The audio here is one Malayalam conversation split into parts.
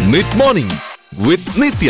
മിഡ് മോർണിംഗ് വിത്ത് നിത്യ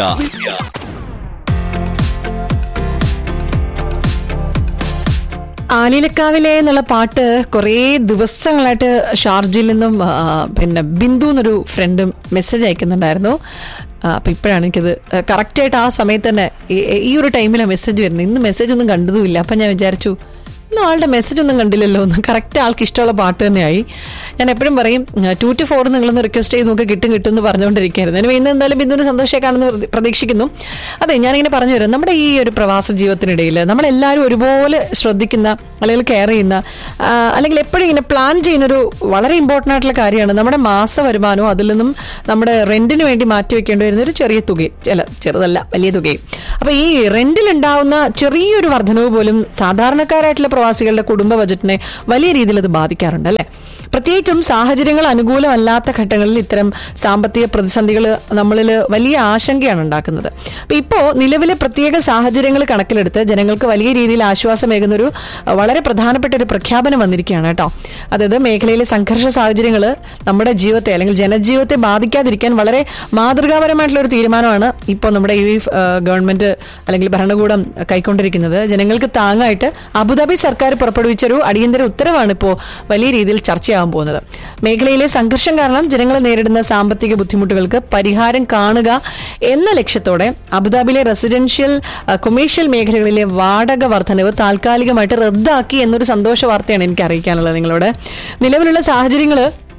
ആലിലക്കാവിലെ എന്നുള്ള പാട്ട് കുറേ ദിവസങ്ങളായിട്ട് ഷാർജയിൽ നിന്നും ആ, പിന്നെ ബിന്ദു എന്നൊരു ഫ്രണ്ട് മെസ്സേജ് അയക്കുന്നുണ്ടായിരുന്നു ആ, അപ്പൊ ഇപ്പോഴാണ് എനിക്കത് കറക്റ്റായിട്ട് ആ സമയത്ത് തന്നെ ഈ- ഈ ഒരു ടൈമിലാണ് മെസ്സേജ് വരുന്നത് ഇന്ന് മെസ്സേജ് ഒന്നും കണ്ടതുമില്ല അപ്പൊ ഞാൻ വിചാരിച്ചു ഇന്ന് ആളുടെ മെസ്സേജ് ഒന്നും കണ്ടില്ലല്ലോ എന്ന് കറക്റ്റ് ആൾക്ക് ഇഷ്ടമുള്ള പാട്ട് തന്നെയായി ഞാൻ എപ്പോഴും പറയും ടു ടു ഫോർ നിങ്ങളൊന്ന് റിക്വസ്റ്റ് ചെയ്ത് നോക്കി കിട്ടും കിട്ടും എന്ന് പറഞ്ഞുകൊണ്ടിരിക്കുകയായിരുന്നു അതിന് ഇന്ന് എന്തായാലും ബിന്ദുവിന് സന്തോഷമൊക്കെയാണെന്ന് പ്രതി- പ്രതീക്ഷിക്കുന്നു അതെ ഞാനിങ്ങനെ പറഞ്ഞു തരാം നമ്മുടെ ഈ ഒരു പ്രവാസ ജീവിതത്തിനിടയിൽ നമ്മളെല്ലാവരും ഒരുപോലെ ശ്രദ്ധിക്കുന്ന അല്ലെങ്കിൽ കെയർ ചെയ്യുന്ന ആ, അല്ലെങ്കിൽ എപ്പോഴും ഇങ്ങനെ പ്ലാൻ ചെയ്യുന്നൊരു വളരെ ഇമ്പോർട്ടൻ്റ് ആയിട്ടുള്ള കാര്യമാണ് നമ്മുടെ മാസ വരുമാനവും അതിൽ നിന്നും നമ്മുടെ റെന്റിന് വേണ്ടി മാറ്റി വെക്കേണ്ടി വരുന്ന ഒരു ചെറിയ തുകയും ചില ചെറുതല്ല വലിയ തുകയും അപ്പൊ ഈ റെന്റിൽ ഉണ്ടാവുന്ന ചെറിയൊരു വർധനവ് പോലും സാധാരണക്കാരായിട്ടുള്ള പ്രവാസികളുടെ കുടുംബ ബജറ്റിനെ വലിയ രീതിയിൽ അത് ബാധിക്കാറുണ്ട് അല്ലെ പ്രത്യേകിച്ചും സാഹചര്യങ്ങൾ അനുകൂലമല്ലാത്ത ഘട്ടങ്ങളിൽ ഇത്തരം സാമ്പത്തിക പ്രതിസന്ധികൾ നമ്മളിൽ വലിയ ആശങ്കയാണ് ഉണ്ടാക്കുന്നത് അപ്പൊ ഇപ്പോ നിലവിലെ പ്രത്യേക സാഹചര്യങ്ങൾ കണക്കിലെടുത്ത് ജനങ്ങൾക്ക് വലിയ രീതിയിൽ ആശ്വാസമേകുന്ന ഒരു അഹ്, വളരെ പ്രധാനപ്പെട്ട ഒരു പ്രഖ്യാപനം വന്നിരിക്കുകയാണ് കേട്ടോ അതായത് മേഖലയിലെ സംഘർഷ സാഹചര്യങ്ങൾ നമ്മുടെ ജീവിതത്തെ അല്ലെങ്കിൽ ജനജീവിതത്തെ ബാധിക്കാതിരിക്കാൻ വളരെ മാതൃകാപരമായിട്ടുള്ള ഒരു തീരുമാനമാണ് ഇപ്പോൾ നമ്മുടെ ഈ അഹ്, ഗവൺമെന്റ് അല്ലെങ്കിൽ ഭരണകൂടം കൈക്കൊണ്ടിരിക്കുന്നത് ജനങ്ങൾക്ക് താങ്ങായിട്ട് അബുദാബി സർക്കാർ പുറപ്പെടുവിച്ച ഒരു അടിയന്തര ഉത്തരവാണ് ഇപ്പോൾ വലിയ രീതിയിൽ ചർച്ചയാകാൻ പോകുന്നത് മേഖലയിലെ സംഘർഷം കാരണം ജനങ്ങൾ നേരിടുന്ന സാമ്പത്തിക ബുദ്ധിമുട്ടുകൾക്ക് പരിഹാരം കാണുക എന്ന ലക്ഷ്യത്തോടെ അബുദാബിയിലെ റെസിഡൻഷ്യൽ അഹ്, കൊമേഴ്ഷ്യൽ മേഖലകളിലെ വാടക വർധനവ് താൽക്കാലികമായിട്ട് റദ്ദാക്കി എന്നൊരു സന്തോഷ വാർത്തയാണ് എനിക്ക് അറിയിക്കാനുള്ളത് നിങ്ങളോട് നിലവിലുള്ള സാഹചര്യങ്ങൾ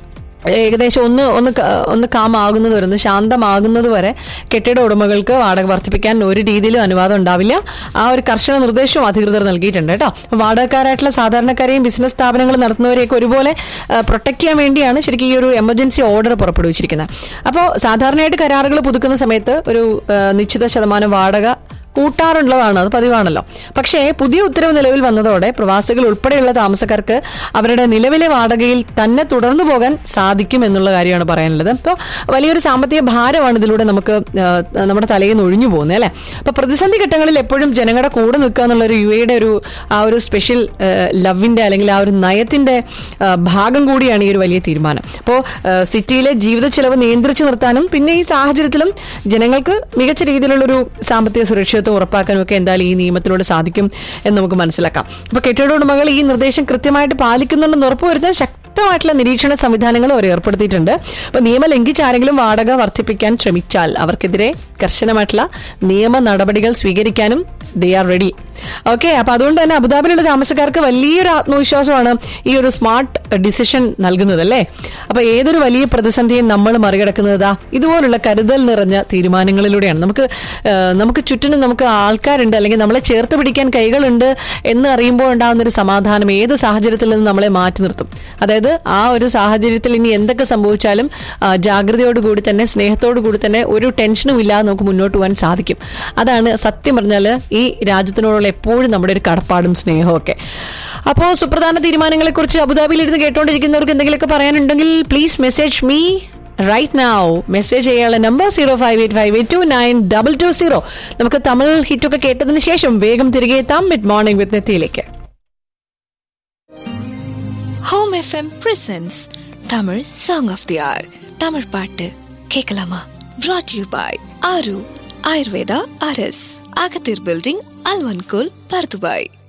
ഏകദേശം ഒന്ന് ഒന്ന് ക- ഒന്ന് കാമാകുന്നത് വരെ ഒന്ന് ശാന്തമാകുന്നത് വരെ കെട്ടിട ഉടമകൾക്ക് വാടക വർദ്ധിപ്പിക്കാൻ ഒരു രീതിയിലും അനുവാദം ഉണ്ടാവില്ല ആ ഒരു കർശന നിർദ്ദേശവും അധികൃതർ നൽകിയിട്ടുണ്ട് കേട്ടോ വാടകക്കാരായിട്ടുള്ള സാധാരണക്കാരെയും ബിസിനസ് സ്ഥാപനങ്ങൾ നടത്തുന്നവരെയൊക്കെ ഒരുപോലെ പ്രൊട്ടക്ട് ചെയ്യാൻ വേണ്ടിയാണ് ശരിക്കും ഈ ഒരു എമർജൻസി ഓർഡർ പുറപ്പെടുവിച്ചിരിക്കുന്നത് അപ്പോൾ സാധാരണയായിട്ട് കരാറുകൾ പുതുക്കുന്ന സമയത്ത് ഒരു ആ, നിശ്ചിത ശതമാനം വാടക കൂട്ടാറുള്ളതാണ് അത് പതിവാണല്ലോ പക്ഷേ പുതിയ ഉത്തരവ് നിലവിൽ വന്നതോടെ പ്രവാസികൾ ഉൾപ്പെടെയുള്ള താമസക്കാർക്ക് അവരുടെ നിലവിലെ വാടകയിൽ തന്നെ തുടർന്നു പോകാൻ സാധിക്കും എന്നുള്ള കാര്യമാണ് പറയാനുള്ളത് അപ്പോൾ വലിയൊരു സാമ്പത്തിക ഭാരമാണ് ഇതിലൂടെ നമുക്ക് ആ, നമ്മുടെ തലയിൽ നിന്ന് ഒഴിഞ്ഞു പോകുന്നത് അല്ലേ അപ്പൊ പ്രതിസന്ധി ഘട്ടങ്ങളിൽ എപ്പോഴും ജനങ്ങളുടെ കൂടെ നിൽക്കുക എന്നുള്ള ഒരു യു എയുടെ ഒരു ആ ഒരു സ്പെഷ്യൽ ലവിന്റെ അല്ലെങ്കിൽ ആ ഒരു നയത്തിന്റെ ആ, ഭാഗം കൂടിയാണ് ഈ ഒരു വലിയ തീരുമാനം അപ്പോൾ സിറ്റിയിലെ ജീവിത ചെലവ് നിയന്ത്രിച്ചു നിർത്താനും പിന്നെ ഈ സാഹചര്യത്തിലും ജനങ്ങൾക്ക് മികച്ച രീതിയിലുള്ള ഒരു സാമ്പത്തിക സുരക്ഷിതത്വം ഉറപ്പാക്കാനും ഒക്കെ എന്തായാലും ഈ നിയമത്തിലൂടെ സാധിക്കും എന്ന് നമുക്ക് മനസ്സിലാക്കാം അപ്പൊ കെട്ടിട ഉടമകൾ ഈ നിർദ്ദേശം കൃത്യമായിട്ട് പാലിക്കുന്നുണ്ടെന്ന് ഉറപ്പുവരുത്താൻ ശക്തമായിട്ടുള്ള നിരീക്ഷണ സംവിധാനങ്ങൾ അവർ ഏർപ്പെടുത്തിയിട്ടുണ്ട് അപ്പൊ നിയമം ലംഘിച്ച് ആരെങ്കിലും വാടക വർദ്ധിപ്പിക്കാൻ ശ്രമിച്ചാൽ അവർക്കെതിരെ കർശനമായിട്ടുള്ള നിയമ നടപടികൾ സ്വീകരിക്കാനും ദേ ആർ റെഡി ഓക്കെ അപ്പൊ അതുകൊണ്ട് തന്നെ അബുദാബിയിലുള്ള താമസക്കാർക്ക് വലിയൊരു ആത്മവിശ്വാസമാണ് ഈ ഒരു സ്മാർട്ട് ഡിസിഷൻ നൽകുന്നത് അല്ലേ അപ്പൊ ഏതൊരു വലിയ പ്രതിസന്ധിയും നമ്മൾ മറികടക്കുന്നതാ ഇതുപോലുള്ള കരുതൽ നിറഞ്ഞ തീരുമാനങ്ങളിലൂടെയാണ് നമുക്ക് ആ, നമുക്ക് ചുറ്റിനും നമുക്ക് ആൾക്കാരുണ്ട് അല്ലെങ്കിൽ നമ്മളെ ചേർത്ത് പിടിക്കാൻ കൈകളുണ്ട് എന്ന് അറിയുമ്പോൾ ഉണ്ടാകുന്ന ഒരു സമാധാനം ഏത് സാഹചര്യത്തിൽ നിന്ന് നമ്മളെ മാറ്റി നിർത്തും അതായത് ആ ഒരു സാഹചര്യത്തിൽ ഇനി എന്തൊക്കെ സംഭവിച്ചാലും ആ, ജാഗ്രതയോടുകൂടി തന്നെ സ്നേഹത്തോടു കൂടി തന്നെ ഒരു ടെൻഷനും ഇല്ലാതെ നമുക്ക് മുന്നോട്ട് പോകാൻ സാധിക്കും അതാണ് സത്യം പറഞ്ഞാൽ ഈ രാജ്യത്തിനോടുള്ള എപ്പോഴും നമ്മുടെ ഒരു കടപ്പാടും സ്നേഹവും ഒക്കെ അപ്പോൾ സുപ്രധാന തീരുമാനങ്ങളെ കുറിച്ച് അബുദാബിയിൽ ഇരുന്ന് കേട്ടോണ്ടിരിക്കുന്നവർക്ക് എന്തെങ്കിലുമൊക്കെ പറയാനുണ്ടെങ്കിൽ please message me right now മെസ്സേജ് ചെയ്യാനുള്ള number zero five eight five eight two nine double two zero നമുക്ക് തമിഴ് ഹിറ്റൊക്കെ കേട്ടതിന് ശേഷം വേഗം തിരികെ എത്താം മിഡ് മോർണിംഗ് വിത്ത് നെത്തിയിലേക്ക് home FM presents Tamil song of the hour Tamil பாட்டு கேட்கலாமா brought யூ பாய் ஆரு ஆயுர்வேதா அரஸ் அகத்தீர் பில்டிங் அல்வன்கோல் பர்துபாய்